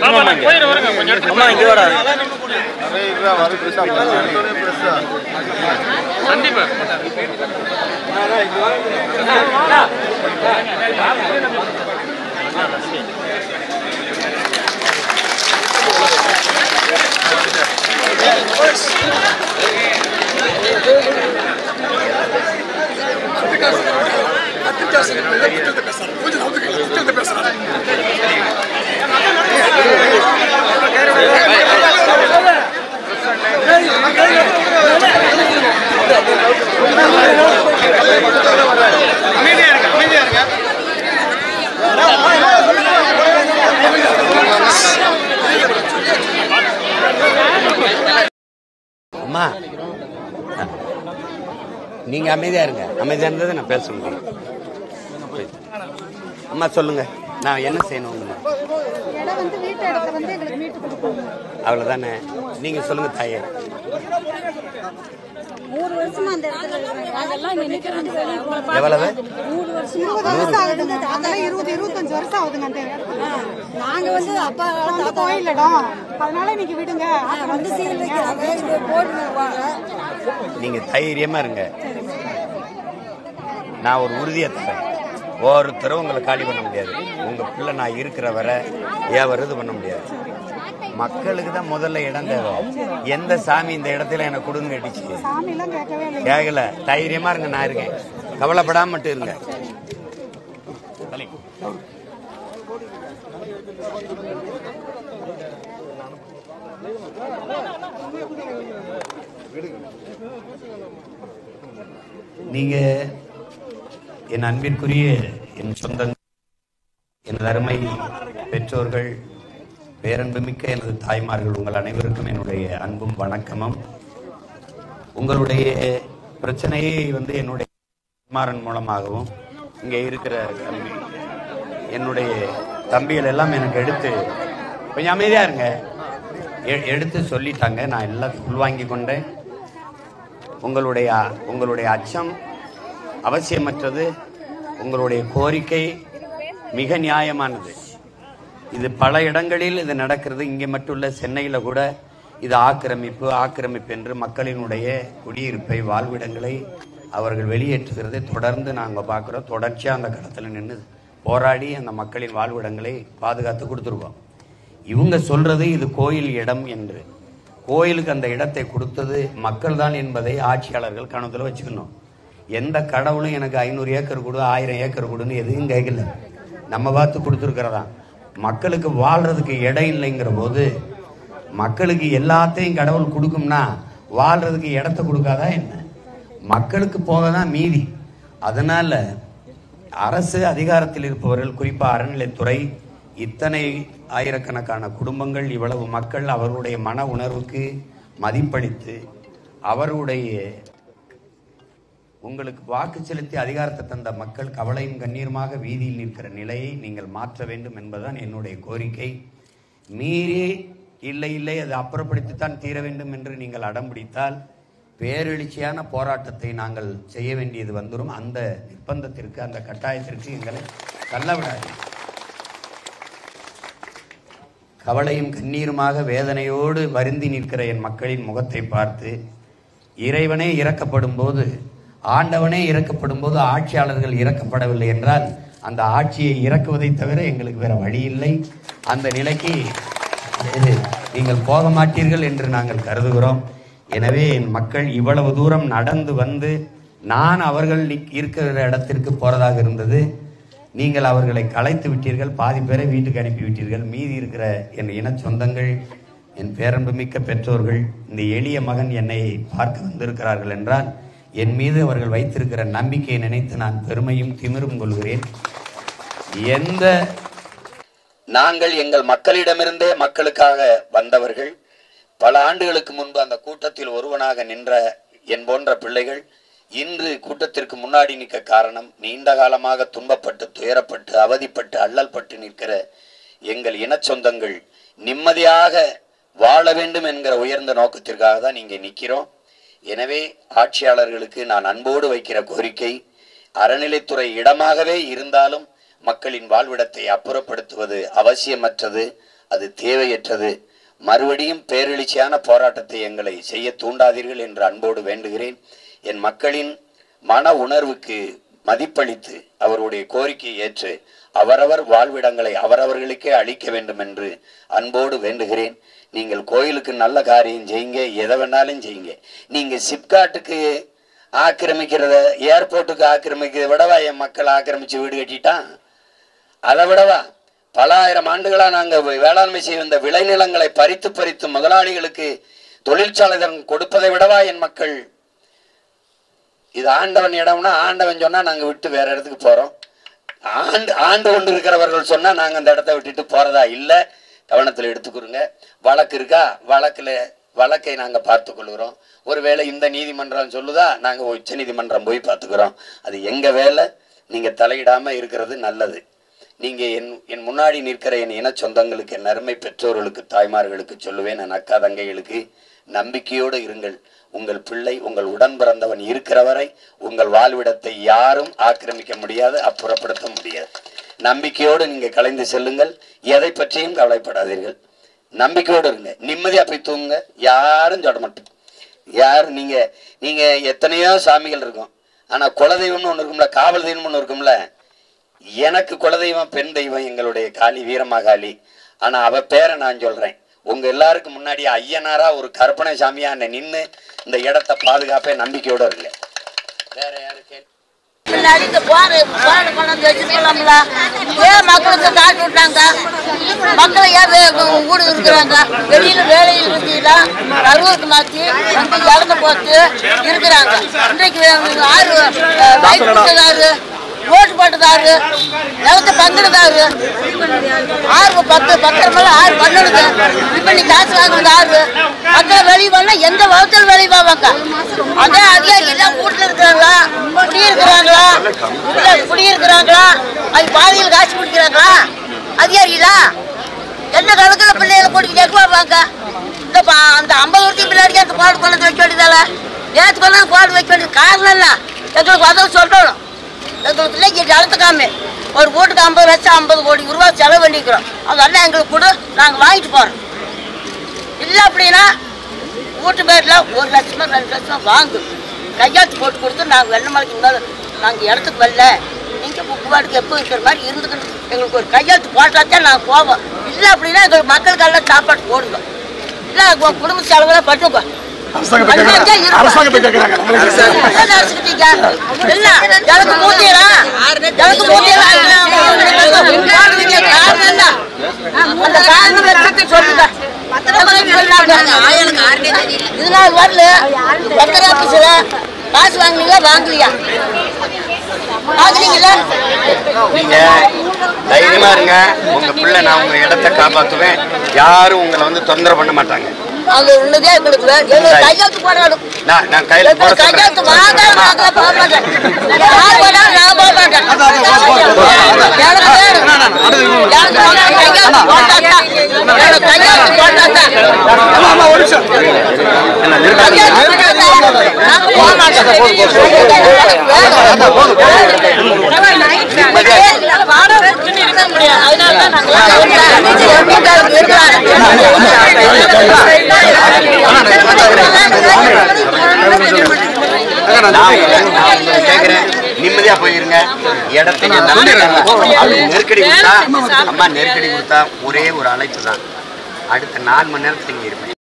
அம்மா இங்க வாடா அம்மா நீங்க அமைதியா இருங்க அமைதியா இருந்தது நான் பேச முடியும் அம்மா சொல்லுங்க நான் என்ன செய்யணும் உங்களுக்கு? இடம் வந்து வீட்டு இடத்த வந்து எங்களுக்கு மீட்டு கொடுக்கணும் அவ்வளவுதானே நீங்க சொல்லுங்க தாயே மூணு வருஷமா அந்த இடத்துல இருக்கிறோம். நாங்கெல்லாம் இங்க நிக்கிறோம் வெளியே போறோம். எவ்வளவு மூணு வருஷமா இருபது வருஷம் ஆகுதுங்க அதெல்லாம் இருபது இருபத்தஞ்சு வருஷம் ஆகுதுங்க அந்த இடத்துல நாங்க வந்து அப்பா வந்து கோயில் இடம் அதனால இன்னைக்கு விடுங்க வந்து சீல் வைக்கிறாங்க போடுவாங்க நீங்க தைரியமா இருங்க நான் ஒரு உறுதியை தரேன் ஒருத்தரும் உங்களை காலி பண்ண முடியாது உங்க பிள்ளை நான் இருக்கிற வரை ஏன் இது பண்ண முடியாது மக்களுக்கு தான் முதல்ல இடம் தேவை எந்த சாமி இந்த இடத்துல எனக்கு கொடுங்க கேட்டுச்சு சாமி எல்லாம் கேட்கவே இல்லை கேட்கல தைரியமா இருங்க நான் இருக்கேன் கவலைப்படாம மட்டும் இருங்க நீங்க என் அன்பிற்குரிய என் சொந்தங்கள் எனது அருமை பெற்றோர்கள் பேரன்புமிக்க எனது தாய்மார்கள் உங்கள் அனைவருக்கும் என்னுடைய அன்பும் வணக்கமும் உங்களுடைய பிரச்சனையை வந்து என்னுடைய குமாரன் மூலமாகவும் இங்கே இருக்கிற தம்பி என்னுடைய தம்பிகள் எல்லாம் எனக்கு எடுத்து கொஞ்சம் அமைதியா இருங்க எ- எடுத்து சொல்லிட்டாங்க நான் எல்லாத்தையும் உள்வாங்கி கொண்டேன் உங்களுடைய உங்களுடைய அச்சம் அவசியமற்றது உங்களுடைய கோரிக்கை மிக நியாயமானது இது பல இடங்களில் இது நடக்கிறது இங்கே மட்டும் இல்ல சென்னையில கூட இது ஆக்கிரமிப்பு ஆக்கிரமிப்பு என்று மக்களினுடைய குடியிருப்பை வாழ்விடங்களை அவர்கள் வெளியேற்றுகிறதை தொடர்ந்து நாங்கள் பார்க்குறோம் தொடர்ச்சியாக அந்த களத்தில் நின்று போராடி அந்த மக்களின் வாழ்விடங்களை பாதுகாத்து கொடுத்துருக்கோம் இவங்க சொல்றது இது கோயில் இடம் என்று கோயிலுக்கு அந்த இடத்தை கொடுத்தது மக்கள் தான் என்பதை ஆட்சியாளர்கள் கணத்துல வச்சுக்கணும் எந்த கடவுளும் எனக்கு ஐநூறு ஏக்கர் கொடு ஆயிரம் ஏக்கர் கொடுன்னு எதுவும் கேட்கல நம்ம பார்த்து கொடுத்துருக்கிறதா மக்களுக்கு வாழ்றதுக்கு இடம் இல்லைங்கிற போது மக்களுக்கு எல்லாத்தையும் கடவுள் கொடுக்கும்னா வாழ்றதுக்கு இடத்த கொடுக்காதா என்ன மக்களுக்கு போக தான் மீதி அதனால அரசு அதிகாரத்தில் இருப்பவர்கள் குறிப்பா அறநிலைத்துறை இத்தனை ஆயிரக்கணக்கான குடும்பங்கள் இவ்வளவு மக்கள் அவர்களுடைய மன உணர்வுக்கு மதிப்பளித்து அவருடைய உங்களுக்கு வாக்கு செலுத்தி அதிகாரத்தை தந்த மக்கள் கவலையும் கண்ணீருமாக வீதியில் நிற்கிற நிலையை நீங்கள் மாற்ற வேண்டும் என்பதுதான் என்னுடைய கோரிக்கை மீறி இல்லை இல்லை அதை அப்புறப்படுத்தித்தான் தீர வேண்டும் என்று நீங்கள் அடம் பிடித்தால் பேரெழுச்சியான போராட்டத்தை நாங்கள் செய்ய வேண்டியது வந்துடும் அந்த நிர்பந்தத்திற்கு அந்த கட்டாயத்திற்கு எங்களை தள்ளவிடாது கவலையும் கண்ணீருமாக வேதனையோடு வருந்தி நிற்கிற என் மக்களின் முகத்தை பார்த்து இறைவனே இறக்கப்படும் போது ஆண்டவனே இறக்கப்படும் போது ஆட்சியாளர்கள் இறக்கப்படவில்லை என்றால் அந்த ஆட்சியை இறக்குவதை தவிர எங்களுக்கு வேற வழி இல்லை அந்த நிலைக்கு இது நீங்கள் போக மாட்டீர்கள் என்று நாங்கள் கருதுகிறோம் எனவே என் மக்கள் இவ்வளவு தூரம் நடந்து வந்து நான் அவர்கள் நிக்- இருக்கிற இடத்திற்கு போறதாக இருந்தது நீங்கள் அவர்களை கலைத்து விட்டீர்கள் பாதி பேரை வீட்டுக்கு அனுப்பி விட்டீர்கள் மீதி இருக்கிற என் இன சொந்தங்கள் என் பேரன்புமிக்க பெற்றோர்கள் இந்த எளிய மகன் என்னை பார்க்க வந்திருக்கிறார்கள் என்றால் என் மீது அவர்கள் வைத்திருக்கிற நம்பிக்கையை நினைத்து நான் பெருமையும் திமிரும் கொள்கிறேன் எந்த நாங்கள் எங்கள் மக்களிடமிருந்தே மக்களுக்காக வந்தவர்கள் பல ஆண்டுகளுக்கு முன்பு அந்த கூட்டத்தில் ஒருவனாக நின்ற என் போன்ற பிள்ளைகள் இன்று கூட்டத்திற்கு முன்னாடி நிற்க காரணம் நீண்ட காலமாக துன்பப்பட்டு துயரப்பட்டு அவதிப்பட்டு அல்லல்பட்டு நிற்கிற எங்கள் இனச் சொந்தங்கள் நிம்மதியாக வாழ வேண்டும் என்கிற உயர்ந்த நோக்கத்திற்காக தான் இங்கே நிற்கிறோம் எனவே ஆட்சியாளர்களுக்கு நான் அன்போடு வைக்கிற கோரிக்கை அறநிலைத்துறை இடமாகவே இருந்தாலும் மக்களின் வாழ்விடத்தை அப்புறப்படுத்துவது அவசியமற்றது அது தேவையற்றது மறுபடியும் பேரெழுச்சியான போராட்டத்தை எங்களை செய்ய தூண்டாதீர்கள் என்று அன்போடு வேண்டுகிறேன் என் மக்களின் மன உணர்வுக்கு மதிப்பளித்து அவருடைய கோரிக்கையை ஏற்று அவரவர் வாழ்விடங்களை அவரவர்களுக்கே அளிக்க வேண்டும் என்று அன்போடு வேண்டுகிறேன் நீங்கள் கோயிலுக்கு நல்ல காரியம் செய்யுங்க எதை வேணாலும் செய்யுங்க நீங்க சிப்காட்டுக்கு ஆக்கிரமிக்கிறத ஏர்போர்ட்டுக்கு ஆக்கிரமிக்கிறத விடவா என் மக்கள் ஆக்கிரமிச்சு வீடு கட்டிட்டான் அதை விடவா பல ஆயிரம் ஆண்டுகளா நாங்க வேளாண்மை செய்ய வந்த விளைநிலங்களை பறித்து பறித்து முதலாளிகளுக்கு தொழிற்சாலை தரம் கொடுப்பதை விடவா என் மக்கள் இது ஆண்டவன் இடம்னா ஆண்டவன் சொன்னா நாங்க விட்டு வேற இடத்துக்கு போறோம் ஆண்டு ஆண்டு கொண்டு இருக்கிறவர்கள் சொன்னா நாங்க அந்த இடத்த விட்டுட்டு போறதா இல்ல கவனத்தில் எடுத்துக்கிறோங்க வழக்கு இருக்கா வழக்குல வழக்கை நாங்க பார்த்து கொள்கிறோம் ஒருவேளை இந்த நீதிமன்றம் சொல்லுதா நாங்க உச்ச நீதிமன்றம் போய் பார்த்துக்கிறோம் அது எங்க வேலை நீங்க தலையிடாம இருக்கிறது நல்லது நீங்க என் என் முன்னாடி நிற்கிற என் இன சொந்தங்களுக்கு என் அருமை பெற்றோர்களுக்கு தாய்மார்களுக்கு சொல்லுவேன் என் அக்கா தங்கைகளுக்கு நம்பிக்கையோடு இருங்கள் உங்கள் பிள்ளை உங்கள் உடன் பிறந்தவன் இருக்கிற வரை உங்கள் வாழ்விடத்தை யாரும் ஆக்கிரமிக்க முடியாது அப்புறப்படுத்த முடியாது நம்பிக்கையோடு நீங்க கலைந்து செல்லுங்கள் எதை பற்றியும் கவலைப்படாதீர்கள் நம்பிக்கையோடு இருங்க நிம்மதியா போய் தூங்குங்க யாரும் சொல்ல மாட்டோம் யார் நீங்க நீங்க எத்தனையோ சாமிகள் இருக்கும் ஆனா குலதெய்வம்னு ஒன்று இருக்கும்ல காவல் தெய்வம்னு ஒன்று இருக்கும்ல எனக்கு குலதெய்வம் பெண் தெய்வம் எங்களுடைய காளி வீரமாகாளி ஆனா அவ பேரை நான் சொல்றேன் உங்க எல்லாருக்கும் முன்னாடி ஐயனாரா ஒரு கற்பனை சாமியா நின்று இந்த இடத்தை பாதுகாப்பே நம்பிக்கையோட இருங்க வேற யாரு கேள்வி முன்னாடி இந்த போர் போராட கொண்டு வந்து வச்சுக்கலாம்ல ஏன் மக்களுக்கு காட்டு விட்டாங்க மக்களை ஏன் வே- ஊடு இருக்கிறாங்க வெளியில வேலையில் இருந்தீங்களா கரூருக்கு மாற்றி வந்து இறந்து போட்டு இருக்கிறாங்க இன்றைக்கு ஆறு பைக் கொடுத்ததாரு ஓட்டு போட்டதாரு நிலத்தை பங்கிடுதாரு ஆறு பத்து பத்தரை மேல ஆறு பண்ணுடுது இப்ப நீ காசு வாங்குறது ஆறு மக்களை வெளியே பண்ணா எந்த வகுத்தில் வெளியே போவாங்க அதே அதிகாரி எல்லாம் வீட்டுல இருக்கிறாங்களா குடியிருக்கிறாங்களா இல்ல குடியிருக்கிறாங்களா அது பாதியில் காசு குடிக்கிறாங்களா அதிகாரிகளா என்ன கணக்குல பிள்ளைகளை கூட்டிட்டு எங்க போவாங்க இந்த பா- அந்த ஐம்பது வருஷத்துக்கு பின்னாடி அந்த பாடு கொண்டு வந்து வைக்க வேண்டியதால நேற்று கொண்டு வந்து பாடு வைக்க வேண்டியது காரணம் இல்லை எங்களுக்கு உதவி சொல்லணும் எங்களுக்கு பிள்ளைக்கு ஜலத்துக்காம ஒரு வீட்டுக்கு ஐம்பது லட்சம் ஐம்பது கோடி ரூபா செலவு பண்ணிக்கிறோம் அதெல்லாம் எங்களுக்கு கொடு நாங்கள் வாங்கிட்டு போகிறோம் இல்லை அப்படின்னா வீட்டு பேரில் ஒரு லட்சமா ரெண்டு லட்சமா வாங்கு கையாத்து போட்டு கொடுத்து நாங்கள் வெள்ளமலைக்கு மேலே நாங்கள் இடத்துக்கு வரல நீங்கள் புக்குவாட்டுக்கு எப்போ இருக்கிற மாதிரி இருந்துக்கணும் எங்களுக்கு ஒரு கையெழுத்து போட்டால் தான் நாங்கள் போவோம் இல்லை அப்படின்னா எங்களுக்கு மக்களுக்கு எல்லாம் சாப்பாடு போடுங்க இல்லை உங்க குடும்ப செலவெல்லாம் பட்டுக்கோ அரசாங்கத்தை கேட்கறாங்க. அரசாங்கத்தை கேட்கறாங்க. எனக்கு மூத்தியரா எனக்கு மூத்தியரா அந்த காரணம் வச்சுட்டு சொல்லுங்க இதனால வரல பத்திர ஆபீஸ்ல காசு வாங்குனீங்களா வாங்கலையா வாங்குனீங்களா நீங்க தைரியமா இருங்க உங்க பிள்ளை நான் உங்க இடத்தை காப்பாத்துவேன் யாரும் உங்களை வந்து தொந்தரவு பண்ண மாட்டாங்க அங்க உள்ளதே எங்களுக்கு வே- எங்களுக்கு கையெழுத்து போடணும் நான் நான் கையில போட எங்களுக்கு கையெழுத்து சொல்றேன் வாங்க நாங்க போக மாட்டேன் யார் போனாலும் நான் போக மாட்டேன் எனக்கு வேணும். எனக்கு வேணும். கையெழுத்து போட்டாதான். எனக்கு கையெழுத்து போட்டாதான். கையெழுத்து போட்டாதான். நாங்க போக மாட்டோம். என்னால வாடகை வச்சுட்டு இருக்க முடியாது. அதனாலதான் நாங்க நான் உங்களை கேக்குறேன் நிம்மதியா போயிருங்க இடத்துக்கு நம்பி நெருக்கடி கொடுத்தா அம்மா நெருக்கடி கொடுத்தா ஒரே ஒரு அழைப்பு தான் அடுத்த நாலு மணி நேரத்துக்கு இங்க இருப்பேன்